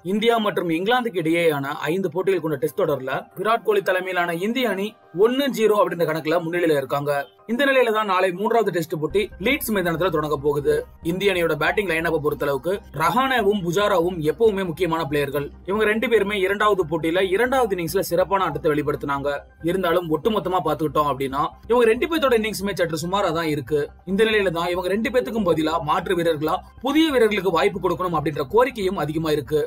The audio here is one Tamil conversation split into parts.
இந்தியா மற்றும் இங்கிலாந்துக்கு இடையேயான ஐந்து போட்டிகள் கொண்ட டெஸ்ட் தொடர்ல விராட் கோலி தலைமையிலான இந்திய அணி ஒன்னு ஜீரோ அப்படின்ற கணக்குல முன்னிலையில இருக்காங்க இந்த நிலையில தான் நாளை மூன்றாவது டெஸ்ட் போட்டி லீட்ஸ் மைதானத்துல தொடங்க போகுது இந்திய அணியோட பேட்டிங் லைனப்பை பொறுத்தளவுக்கு ரஹானேவும் புஜாராவும் எப்பவுமே முக்கியமான பிளேயர்கள் இவங்க ரெண்டு பேருமே இரண்டாவது போட்டியில இரண்டாவது இன்னிங்ஸ்ல சிறப்பான ஆட்டத்தை வெளிப்படுத்தினாங்க இருந்தாலும் ஒட்டுமொத்தமா பாத்துக்கிட்டோம் அப்படின்னா இவங்க ரெண்டு பேர்த்தோட இன்னிங்ஸுமே சற்று சுமாரா தான் இருக்கு இந்த நிலையில தான் இவங்க ரெண்டு பேத்துக்கும் பதிலா மாற்று வீரர்களா புதிய வீரர்களுக்கு வாய்ப்பு கொடுக்கணும் அப்படின்ற கோரிக்கையும் அதிகமா இருக்கு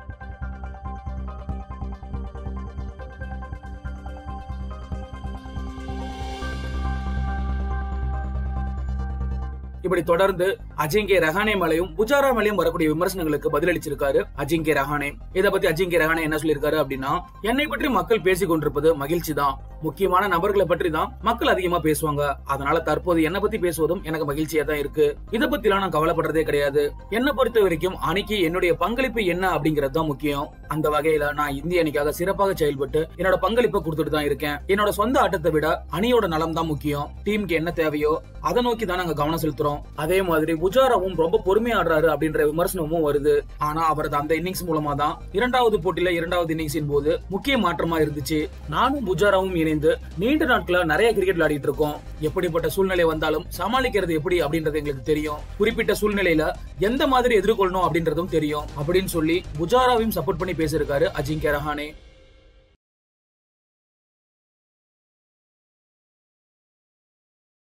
இப்படி தொடர்ந்து அஜிங்கே ரஹானே மேலையும் புஜாரா மேலையும் வரக்கூடிய விமர்சனங்களுக்கு பதிலளிச்சிருக்காரு அஜிங்கே ரஹானே இத பத்தி அஜிங்கே ரஹானே என்ன சொல்லியிருக்காரு அப்படின்னா என்னை பற்றி மக்கள் பேசிக் கொண்டிருப்பது மகிழ்ச்சி தான் முக்கியமான நபர்களை பற்றி தான் மக்கள் அதிகமா பேசுவாங்க அதனால தற்போது என்ன பத்தி பேசுவதும் எனக்கு மகிழ்ச்சியா தான் இருக்கு இத பத்திலாம் நான் கவலைப்படுறதே கிடையாது என்ன பொறுத்த வரைக்கும் அணிக்கு என்னுடைய பங்களிப்பு என்ன அப்படிங்கறது தான் முக்கியம் அந்த வகையில நான் இந்திய அணிக்காக சிறப்பாக செயல்பட்டு என்னோட பங்களிப்பை கொடுத்துட்டு தான் இருக்கேன் என்னோட சொந்த ஆட்டத்தை விட அணியோட நலம் தான் முக்கியம் டீமுக்கு என்ன தேவையோ அதை நோக்கி தான் நாங்க கவனம் செலுத்துறோம் அதே மாதிரி புஜாராவும் ரொம்ப பொறுமையா ஆடுறாரு அப்படின்ற விமர்சனமும் வருது ஆனா அவரது அந்த இன்னிங்ஸ் மூலமா தான் இரண்டாவது போட்டியில இரண்டாவது இன்னிங்ஸின் போது முக்கிய மாற்றமா இருந்துச்சு நானும் புஜாராவும் இணைந்து நீண்ட நாட்களா நிறைய கிரிக்கெட் விளையாடிட்டு இருக்கோம் எப்படிப்பட்ட சூழ்நிலை வந்தாலும் சமாளிக்கிறது எப்படி அப்படின்றது எங்களுக்கு தெரியும் குறிப்பிட்ட சூழ்நிலையில எந்த மாதிரி எதிர்கொள்ளணும் அப்படின்றதும் தெரியும் அப்படின்னு சொல்லி புஜாராவையும் சப்போர்ட் பண்ணி பேசியிருக்காரு அஜிங்கே ரஹானே